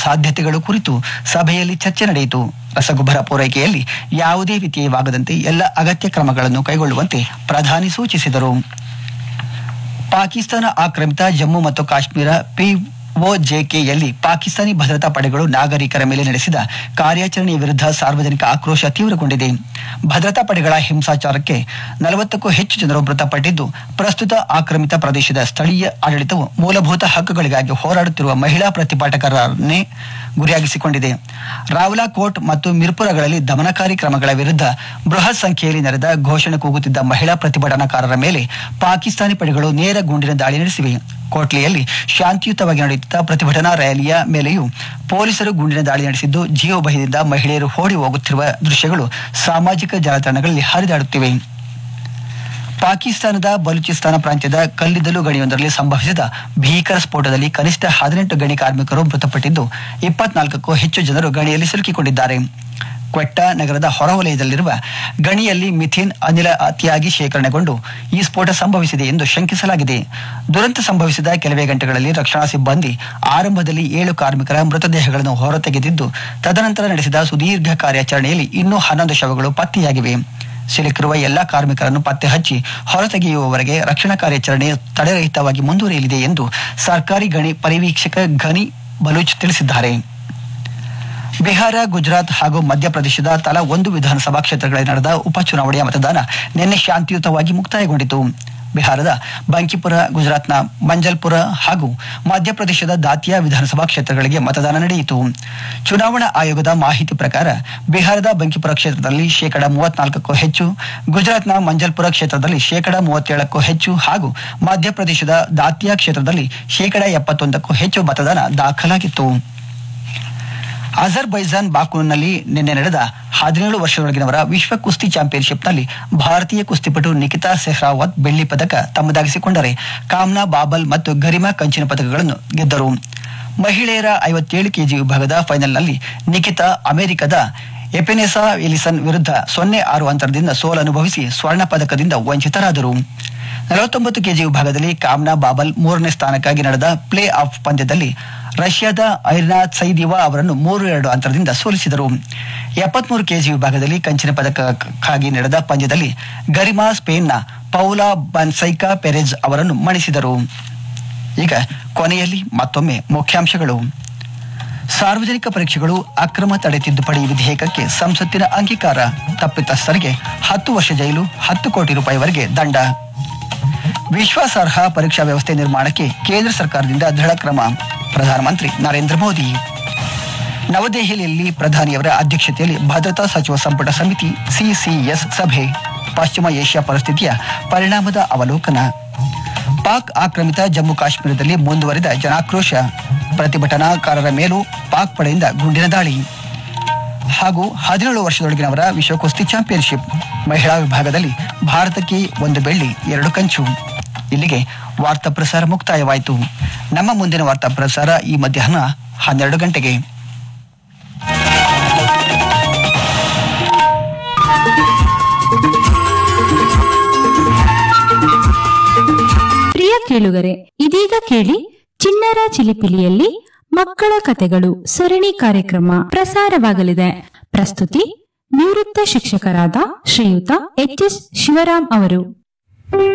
ಸಾಧ್ಯತೆಗಳು ಕುರಿತು ಸಭೆಯಲ್ಲಿ ಚರ್ಚೆ ನಡೆಯಿತು ರಸಗೊಬ್ಬರ ಪೂರೈಕೆಯಲ್ಲಿ ಯಾವುದೇ ವ್ಯತ್ಯಯವಾಗದಂತೆ ಎಲ್ಲ ಅಗತ್ಯ ಕ್ರಮಗಳನ್ನು ಕೈಗೊಳ್ಳುವಂತೆ ಪ್ರಧಾನಿ ಸೂಚಿಸಿದರು ಪಾಕಿಸ್ತಾನ ಆಕ್ರಮಿತ ಜಮ್ಮು ಮತ್ತು ಕಾಶ್ಮೀರ ಪಿಒಜೆಕೆಯಲ್ಲಿ ಪಾಕಿಸ್ತಾನಿ ಭದ್ರತಾ ಪಡೆಗಳು ನಾಗರಿಕರ ಮೇಲೆ ನಡೆಸಿದ ಕಾರ್ಯಾಚರಣೆಯ ವಿರುದ್ಧ ಸಾರ್ವಜನಿಕ ಆಕ್ರೋಶ ತೀವ್ರಗೊಂಡಿದೆ ಭದ್ರತಾ ಪಡೆಗಳ ಹಿಂಸಾಚಾರಕ್ಕೆ ನಲವತ್ತಕ್ಕೂ ಹೆಚ್ಚು ಜನರು ಮೃತಪಟ್ಟಿದ್ದು ಪ್ರಸ್ತುತ ಆಕ್ರಮಿತ ಪ್ರದೇಶದ ಸ್ಥಳೀಯ ಆಡಳಿತವು ಮೂಲಭೂತ ಹಕ್ಕುಗಳಿಗಾಗಿ ಹೋರಾಡುತ್ತಿರುವ ಮಹಿಳಾ ಪ್ರತಿಭಟಕರನ್ನೇ ಗುರಿಯಾಗಿಸಿಕೊಂಡಿದೆ ರಾವ್ಲಾ ಕೋಟ್ ಮತ್ತು ಮಿರ್ಪುರಗಳಲ್ಲಿ ದಮನಕಾರಿ ಕ್ರಮಗಳ ವಿರುದ್ಧ ಬೃಹತ್ ಸಂಖ್ಯೆಯಲ್ಲಿ ನೆರೆದ ಘೋಷಣೆ ಕೂಗುತ್ತಿದ್ದ ಮಹಿಳಾ ಪ್ರತಿಭಟನಾಕಾರರ ಮೇಲೆ ಪಾಕಿಸ್ತಾನಿ ಪಡೆಗಳು ನೇರ ಗುಂಡಿನ ದಾಳಿ ನಡೆಸಿವೆ ಕೋಟ್ಲಿಯಲ್ಲಿ ಶಾಂತಿಯುತವಾಗಿ ನಡೆಯುತ್ತಿದ್ದ ಪ್ರತಿಭಟನಾ ರ್ಯಾಲಿಯ ಮೇಲೆಯೂ ಪೊಲೀಸರು ಗುಂಡಿನ ದಾಳಿ ನಡೆಸಿದ್ದು ಜೀವ ಭಯದಿಂದ ಮಹಿಳೆಯರು ಓಡಿ ಹೋಗುತ್ತಿರುವ ದೃಶ್ಯಗಳು ಸಾಮಾಜಿಕ ಜಾಲತಾಣಗಳಲ್ಲಿ ಹರಿದಾಡುತ್ತಿವೆ ಪಾಕಿಸ್ತಾನದ ಬಲೂಚಿಸ್ತಾನ ಪ್ರಾಂತ್ಯದ ಕಲ್ಲಿದ್ದಲು ಗಣಿಯೊಂದರಲ್ಲಿ ಸಂಭವಿಸಿದ ಭೀಕರ ಸ್ಫೋಟದಲ್ಲಿ ಕನಿಷ್ಠ ಹದಿನೆಂಟು ಗಣಿ ಕಾರ್ಮಿಕರು ಮೃತಪಟ್ಟಿದ್ದು ಇಪ್ಪತ್ನಾಲ್ಕಕ್ಕೂ ಹೆಚ್ಚು ಜನರು ಗಣಿಯಲ್ಲಿ ಸಿಲುಕಿಕೊಂಡಿದ್ದಾರೆ ಕ್ವೆಟ್ಟಾ ನಗರದ ಹೊರವಲಯದಲ್ಲಿರುವ ಗಣಿಯಲ್ಲಿ ಮಿಥೇನ್ ಅನಿಲ ಅತಿಯಾಗಿ ಶೇಖರಣೆಗೊಂಡು ಈ ಸ್ಫೋಟ ಸಂಭವಿಸಿದೆ ಎಂದು ಶಂಕಿಸಲಾಗಿದೆ ದುರಂತ ಸಂಭವಿಸಿದ ಕೆಲವೇ ಗಂಟೆಗಳಲ್ಲಿ ರಕ್ಷಣಾ ಸಿಬ್ಬಂದಿ ಆರಂಭದಲ್ಲಿ ಏಳು ಕಾರ್ಮಿಕರ ಮೃತದೇಹಗಳನ್ನು ಹೊರತೆಗೆದಿದ್ದು ತದನಂತರ ನಡೆಸಿದ ಸುದೀರ್ಘ ಕಾರ್ಯಾಚರಣೆಯಲ್ಲಿ ಇನ್ನೂ ಹನ್ನೊಂದು ಶವಗಳು ಪತ್ತೆಯಾಗಿವೆ ಸಿಲುಕಿರುವ ಎಲ್ಲಾ ಕಾರ್ಮಿಕರನ್ನು ಪತ್ತೆ ಹಚ್ಚಿ ಹೊರತೆಗೆಯುವವರೆಗೆ ರಕ್ಷಣಾ ಕಾರ್ಯಾಚರಣೆ ತಡೆರಹಿತವಾಗಿ ಮುಂದುವರಿಯಲಿದೆ ಎಂದು ಸರ್ಕಾರಿ ಗಣಿ ಪರಿವೀಕ್ಷಕ ಘನಿ ಬಲೂಚ್ ತಿಳಿಸಿದ್ದಾರೆ ಬಿಹಾರ ಗುಜರಾತ್ ಹಾಗೂ ಮಧ್ಯಪ್ರದೇಶದ ತಲಾ ಒಂದು ವಿಧಾನಸಭಾ ಕ್ಷೇತ್ರಗಳಲ್ಲಿ ನಡೆದ ಉಪಚುನಾವಣೆಯ ಮತದಾನ ನಿನ್ನೆ ಶಾಂತಿಯುತವಾಗಿ ಮುಕ್ತಾಯಗೊಂಡಿತು ಬಿಹಾರದ ಬಂಕಿಪುರ ಗುಜರಾತ್ನ ಮಂಜಲ್ಪುರ ಹಾಗೂ ಮಧ್ಯಪ್ರದೇಶದ ದಾತಿಯಾ ವಿಧಾನಸಭಾ ಕ್ಷೇತ್ರಗಳಿಗೆ ಮತದಾನ ನಡೆಯಿತು ಚುನಾವಣಾ ಆಯೋಗದ ಮಾಹಿತಿ ಪ್ರಕಾರ ಬಿಹಾರದ ಬಂಕಿಪುರ ಕ್ಷೇತ್ರದಲ್ಲಿ ಶೇಕಡ ಮೂವತ್ನಾಲ್ಕಕ್ಕೂ ಹೆಚ್ಚು ಗುಜರಾತ್ನ ಮಂಜಲ್ಪುರ ಕ್ಷೇತ್ರದಲ್ಲಿ ಶೇಕಡ ಮೂವತ್ತೇಳಕ್ಕೂ ಹೆಚ್ಚು ಹಾಗೂ ಮಧ್ಯಪ್ರದೇಶದ ದಾತಿಯಾ ಕ್ಷೇತ್ರದಲ್ಲಿ ಶೇಕಡ ಎಪ್ಪತ್ತೊಂದಕ್ಕೂ ಹೆಚ್ಚು ಮತದಾನ ದಾಖಲಾಗಿತ್ತು ಅಜರ್ಬೈಜಾನ್ ಬಾಕೂನಲ್ಲಿ ನಿನ್ನೆ ನಡೆದ ಹದಿನೇಳು ವರ್ಷದೊಳಗಿನವರ ವಿಶ್ವ ಕುಸ್ತಿ ಚಾಂಪಿಯನ್ಶಿಪ್ನಲ್ಲಿ ಭಾರತೀಯ ಕುಸ್ತಿಪಟು ನಿಖಿತಾ ಸೆಹ್ರಾವತ್ ಬೆಳ್ಳಿ ಪದಕ ತಮ್ಮದಾಗಿಸಿಕೊಂಡರೆ ಕಾಮ್ನಾ ಬಾಬಲ್ ಮತ್ತು ಗರಿಮಾ ಕಂಚಿನ ಪದಕಗಳನ್ನು ಗೆದ್ದರು ಮಹಿಳೆಯರ ಐವತ್ತೇಳು ಕೆಜಿ ವಿಭಾಗದ ಫೈನಲ್ನಲ್ಲಿ ನಿಖಿತಾ ಅಮೆರಿಕದ ಎಪೆನೆಸಾ ಎಲಿಸನ್ ವಿರುದ್ಧ ಸೊನ್ನೆ ಆರು ಅಂತರದಿಂದ ಸೋಲನುಭವಿಸಿ ಸ್ವರ್ಣ ಪದಕದಿಂದ ವಂಚಿತರಾದರು ನಲವತ್ತೊಂಬತ್ತು ಕೆಜಿ ವಿಭಾಗದಲ್ಲಿ ಕಾಮ್ನಾ ಬಾಬಲ್ ಮೂರನೇ ಸ್ಥಾನಕ್ಕಾಗಿ ನಡೆದ ಪ್ಲೇ ಆಫ್ ಪಂದ್ಯದಲ್ಲಿ ರಷ್ಯಾದ ಐರ್ನಾ ಸೈದಿವಾ ಅವರನ್ನು ಮೂರು ಎರಡು ಅಂತರದಿಂದ ಸೋಲಿಸಿದರು ಎಪ್ಪತ್ಮೂರು ಕೆಜಿ ವಿಭಾಗದಲ್ಲಿ ಕಂಚಿನ ಪದಕಕ್ಕಾಗಿ ನಡೆದ ಪಂದ್ಯದಲ್ಲಿ ಗರಿಮಾ ಸ್ಪೇನ್ನ ಪೌಲಾ ಬನ್ಸೈಕಾ ಪೆರೆಜ್ ಅವರನ್ನು ಮಣಿಸಿದರು ಈಗ ಕೊನೆಯಲ್ಲಿ ಮತ್ತೊಮ್ಮೆ ಮುಖ್ಯಾಂಶಗಳು ಸಾರ್ವಜನಿಕ ಪರೀಕ್ಷೆಗಳು ಅಕ್ರಮ ತಡೆ ತಿದ್ದುಪಡಿ ವಿಧೇಯಕಕ್ಕೆ ಸಂಸತ್ತಿನ ಅಂಗೀಕಾರ ತಪ್ಪಿತಸ್ಥರಿಗೆ ಹತ್ತು ವರ್ಷ ಜೈಲು ಹತ್ತು ಕೋಟಿ ರೂಪಾಯಿವರೆಗೆ ದಂಡ ವಿಶ್ವಾಸಾರ್ಹ ಪರೀಕ್ಷಾ ವ್ಯವಸ್ಥೆ ನಿರ್ಮಾಣಕ್ಕೆ ಕೇಂದ್ರ ಸರ್ಕಾರದಿಂದ ದೃಢ ಕ್ರಮ ಪ್ರಧಾನಮಂತ್ರಿ ನರೇಂದ್ರ ಮೋದಿ ನವದೆಹಲಿಯಲ್ಲಿ ಪ್ರಧಾನಿಯವರ ಅಧ್ಯಕ್ಷತೆಯಲ್ಲಿ ಭದ್ರತಾ ಸಚಿವ ಸಂಪುಟ ಸಮಿತಿ ಸಿಸಿಎಸ್ ಸಭೆ ಪಶ್ಚಿಮ ಏಷ್ಯಾ ಪರಿಸ್ಥಿತಿಯ ಪರಿಣಾಮದ ಅವಲೋಕನ ಪಾಕ್ ಆಕ್ರಮಿತ ಜಮ್ಮು ಕಾಶ್ಮೀರದಲ್ಲಿ ಮುಂದುವರಿದ ಜನಾಕ್ರೋಶ ಪ್ರತಿಭಟನಾಕಾರರ ಮೇಲೂ ಪಾಕ್ ಪಡೆಯಿಂದ ಗುಂಡಿನ ದಾಳಿ ಹಾಗೂ ಹದಿನೇಳು ವರ್ಷದೊಳಗಿನವರ ವಿಶ್ವ ಕುಸ್ತಿ ಚಾಂಪಿಯನ್ಶಿಪ್ ಮಹಿಳಾ ವಿಭಾಗದಲ್ಲಿ ಭಾರತಕ್ಕೆ ಒಂದು ಬೆಳ್ಳಿ ಎರಡು ಕಂಚು ಇಲ್ಲಿಗೆ ವಾರ್ತಾ ಪ್ರಸಾರ ಮುಕ್ತಾಯವಾಯಿತು ನಮ್ಮ ಮುಂದಿನ ವಾರ್ತಾ ಪ್ರಸಾರ ಈ ಮಧ್ಯಾಹ್ನ ಹನ್ನೆರಡು ಗಂಟೆಗೆ ಪ್ರಿಯ ಕೇಳುಗರೆ ಇದೀಗ ಕೇಳಿ ಚಿಣ್ಣರ ಚಿಲಿಪಿಲಿಯಲ್ಲಿ ಮಕ್ಕಳ ಕತೆಗಳು ಸರಣಿ ಕಾರ್ಯಕ್ರಮ ಪ್ರಸಾರವಾಗಲಿದೆ ಪ್ರಸ್ತುತಿ ನಿವೃತ್ತ ಶಿಕ್ಷಕರಾದ ಶ್ರೀಯುತ ಎಚ್ ಎಸ್ ಶಿವರಾಮ್ ಅವರು